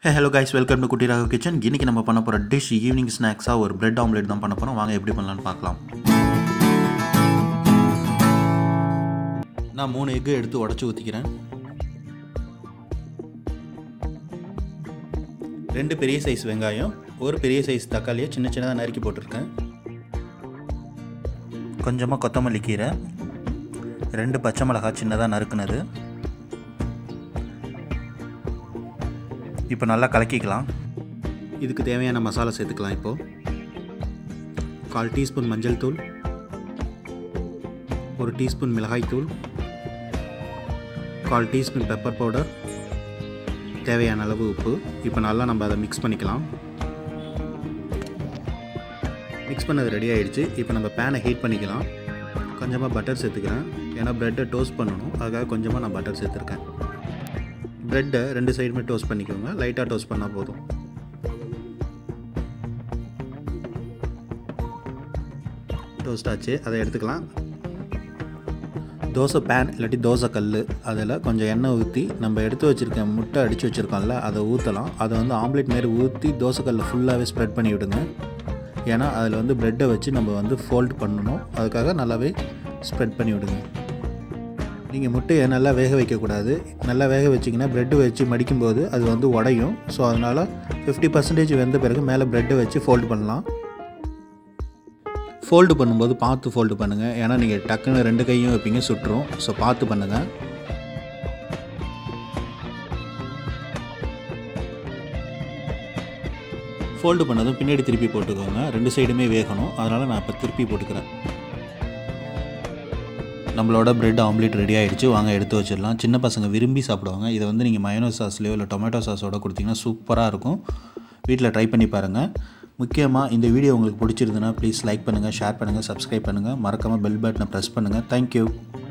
hey hello guys welcome to Kutty Raghav kitchen இன்றைக்கி நம்ம பண்ண போகிற டிஷ் ஈவினிங் ஸ்நாக்ஸாக ஒரு பிரெட் ஆம்லேட் தான் பண்ண போகிறோம் வாங்க எப்படி பண்ணலான்னு பார்க்கலாம் நான் மூணு எக்கு எடுத்து உடச்சி ஊற்றிக்கிறேன் ரெண்டு பெரிய சைஸ் வெங்காயம் ஒரு பெரிய சைஸ் தக்காளியை சின்ன சின்னதாக நறுக்கி போட்டிருக்கேன் கொஞ்சமாக கொத்தமல்லி கீரை ரெண்டு பச்சை மிளகாய் சின்னதாக நறுக்குனது இப்போ நல்லா கலக்கிக்கலாம் இதுக்கு தேவையான மசாலா சேர்த்துக்கலாம் இப்போது கால் டீஸ்பூன் மஞ்சள் தூள் ஒரு டீஸ்பூன் மிளகாய் தூள் கால் டீஸ்பூன் பெப்பர் பவுடர் தேவையான அளவு உப்பு இப்போ நல்லா நம்ம அதை மிக்ஸ் பண்ணிக்கலாம் மிக்ஸ் பண்ணது ரெடி ஆகிடுச்சு இப்போ நம்ம பேனை ஹீட் பண்ணிக்கலாம் கொஞ்சமாக பட்டர் சேர்த்துக்கிறேன் ஏன்னா ப்ரெட்டை டோஸ்ட் பண்ணணும் அதுக்காக கொஞ்சமாக நான் பட்டர் சேர்த்துருக்கேன் ப்ரெட்டை ரெண்டு சைடுமே டோஸ்ட் பண்ணிக்கோங்க லைட்டாக டோஸ்ட் பண்ணால் போதும் டோஸ்ட் ஆச்சு அதை எடுத்துக்கலாம் தோசை பேன் இல்லாட்டி தோசை கல் அதில் கொஞ்சம் எண்ணெய் ஊற்றி நம்ம எடுத்து வச்சுருக்க முட்டை அடித்து வச்சுருக்கோம்ல அதை ஊற்றலாம் அதை வந்து ஆம்லேட் மாரி ஊற்றி தோசை கல்லில் ஃபுல்லாகவே ஸ்ப்ரெட் பண்ணி விடுங்க ஏன்னா அதில் வந்து ப்ரெட்டை வச்சு நம்ம வந்து ஃபோல்ட் பண்ணணும் அதுக்காக நல்லாவே ஸ்ப்ரெட் பண்ணி விடுங்க நீங்கள் முட்டையை நல்லா வேக வைக்கக்கூடாது நல்லா வேக வச்சிங்கன்னா ப்ரெட்டு வச்சு மடிக்கும்போது அது வந்து உடையும் ஸோ அதனால் ஃபிஃப்டி பர்சன்டேஜ் வெந்த பிறகு மேலே ப்ரெட்டை வச்சு ஃபோல்டு பண்ணலாம் ஃபோல்டு பண்ணும்போது பார்த்து ஃபோல்டு பண்ணுங்கள் ஏன்னா நீங்கள் டக்குன்னு ரெண்டு கையும் வைப்பீங்க சுட்டுரும் ஸோ பார்த்து பண்ணுங்கள் ஃபோல்டு பண்ணதும் பின்னாடி திருப்பி போட்டுக்கோங்க ரெண்டு சைடுமே வேகணும் அதனால் நான் இப்போ திருப்பி போட்டுக்கிறேன் நம்மளோட பிரெட் ஆம்லேட் ரெடி ஆகிடுச்சு வாங்க எடுத்து வச்சிடலாம் சின்ன பசங்க விரும்பி சாப்பிடுவாங்க இதை வந்து நீங்கள் மயோனோ சாஸ்லையோ இல்லை டொமேட்டோ சாஸோட கொடுத்தீங்கன்னா சூப்பராக இருக்கும் வீட்டில் ட்ரை பண்ணி பாருங்கள் முக்கியமாக இந்த வீடியோ உங்களுக்கு பிடிச்சிருந்துன்னா ப்ளீஸ் லைக் பண்ணுங்கள் ஷேர் பண்ணுங்கள் சப்ஸ்கிரைப் பண்ணுங்கள் மறக்காமல் பெல் பட்டனை ப்ரெஸ் பண்ணுங்கள் தேங்க்யூ